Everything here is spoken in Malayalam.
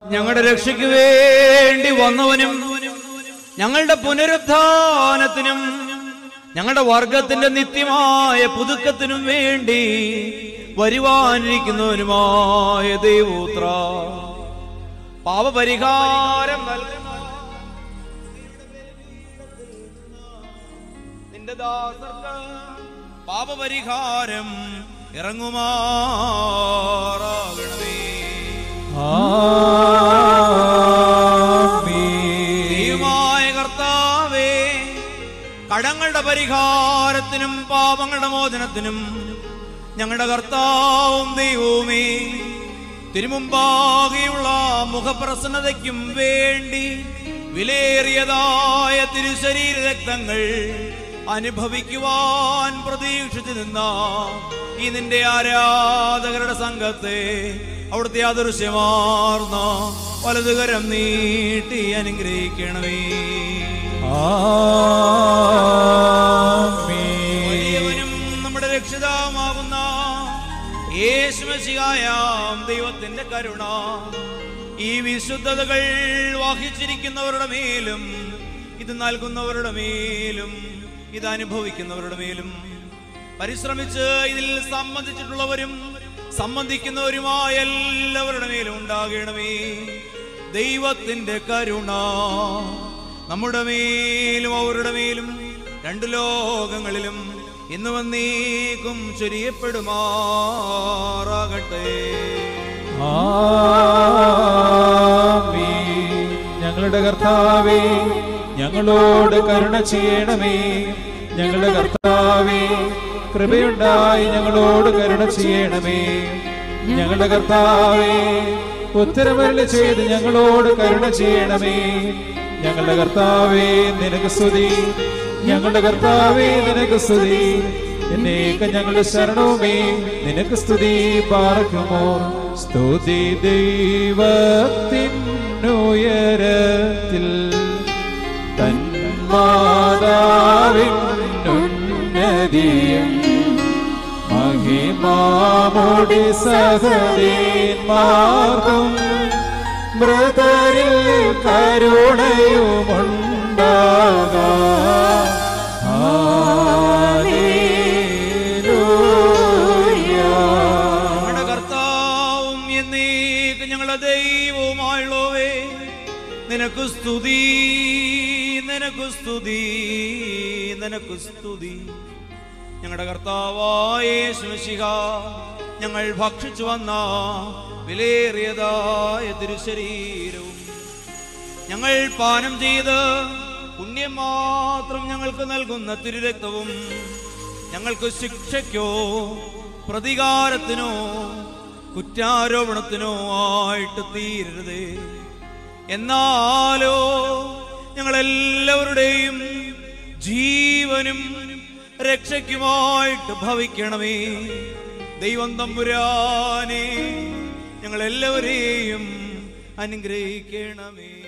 ഞങ്ങളുടെ രക്ഷയ്ക്ക് വേണ്ടി വന്നവനും ഞങ്ങളുടെ പുനരുത്ഥാനത്തിനും ഞങ്ങളുടെ വർഗത്തിന്റെ നിത്യമായ പുതുക്കത്തിനും വേണ്ടി വരുവാനിരിക്കുന്നവനുമായ ദൈവൂത്ര പാപപരിഹാരം നൽകുന്ന നിന്റെ ദാസർക്ക് പാപപരിഹാരം ഇറങ്ങുമാറാകണമേ ദൈവമായ കർത്താവേ കടങ്ങളുടെ പരിഹാരത്തിനും പാപങ്ങളുടെ മോചനത്തിനും ഞങ്ങളുടെ കർത്താവും ദൈവവുമേ തിരുമുമ്പാകെയുള്ള മുഖപ്രസന്നതയ്ക്കും വേണ്ടി വിലയേറിയതായ തിരുശരീര രക്തങ്ങൾ അനുഭവിക്കുവാൻ പ്രതീക്ഷിച്ചു നിന്ന ഈ നിന്റെ ആരാധകരുടെ സംഘത്തെ അവിടുത്തെ അദൃശ്യമാർന്ന വലതുകരം നീട്ടി അനുഗ്രഹിക്കണമേ വലിയവനും നമ്മുടെ രക്ഷിതാവുമാകുന്ന യേശുമശിഹായാം ദൈവത്തിന്റെ കരുണ ഈ വിശുദ്ധതകൾ വഹിച്ചിരിക്കുന്നവരുടെ മേലും ഇത് നൽകുന്നവരുടെ മേലും ഇത് അനുഭവിക്കുന്നവരുടെ മേലും പരിശ്രമിച്ച് ഇതിൽ സംബന്ധിച്ചിട്ടുള്ളവരും സംബന്ധിക്കുന്നവരുമായ എല്ലാവരുടെ മേലും ഉണ്ടാകണമേ ദൈവത്തിന്റെ കരുണ നമ്മുടെ മേലും അവരുടെ മേലും രണ്ടു ലോകങ്ങളിലും ഇന്ന് വന്നേക്കും ചൊരിയപ്പെടുമാറാകട്ടെ ആമീൻ. ഞങ്ങളുടെ കർത്താവേ ഞങ്ങളോട് കരുണ ചെയ്യണമേ ഞങ്ങളുടെ കർത്താവേ കൃപയുണ്ടായി ഞങ്ങളോട് കരുണ ചെയ്യണമേ ഞങ്ങളുടെ കർത്താവേ ഉത്തരമരളി ചെയ്ത് ഞങ്ങളോട് കരുണ ചെയ്യണമേ ഞങ്ങളുടെ കർത്താവേ നിനക്ക് സ്തുതി ഞങ്ങളുടെ കർത്താവേ നിനക്ക് സ്തുതി എന്നേക്ക് ഞങ്ങളുടെ ശരണവുമേ നിനക്ക് സ്തുതി പാർക്കുമോ സ്തുതി ദൈവത്തിനുയരത്തിൽ തന്മാതാവിനുന്നതിയും മഹിമാമുടി സഹദേന്മാർക്കും മൃതരിൽ കരുണയുമുണ്ടാകാം ഞങ്ങളുടെ കർത്താവും എന്നേക്ക് ഞങ്ങളുടെ ദൈവവുമായുള്ളവേ നിനക്ക് സ്തുതി നിനക്ക് സ്തുതി നിനക്ക് സ്തുതി ഞങ്ങളുടെ കർത്താവായ യേശുമിശിഹ ഞങ്ങൾ ഭക്ഷിച്ചു വന്ന വിലയേറിയതായ തിരുശരീരവും ഞങ്ങൾ പാനം ചെയ്ത് പുണ്യം മാത്രം ഞങ്ങൾക്ക് നൽകുന്ന തിരുരക്തവും ഞങ്ങൾക്ക് ശിക്ഷയ്ക്കോ പ്രതികാരത്തിനോ കുറ്റാരോപണത്തിനോ ആയിട്ട് തീരരുതേ എന്നാലോ ഞങ്ങളെല്ലാവരുടെയും ജീവനും രക്ഷയ്ക്കുമായിട്ട് ഭവിക്കണമേ ദൈവം തമ്പുരാനെ ഞങ്ങളെല്ലാവരെയും അനുഗ്രഹിക്കണമേ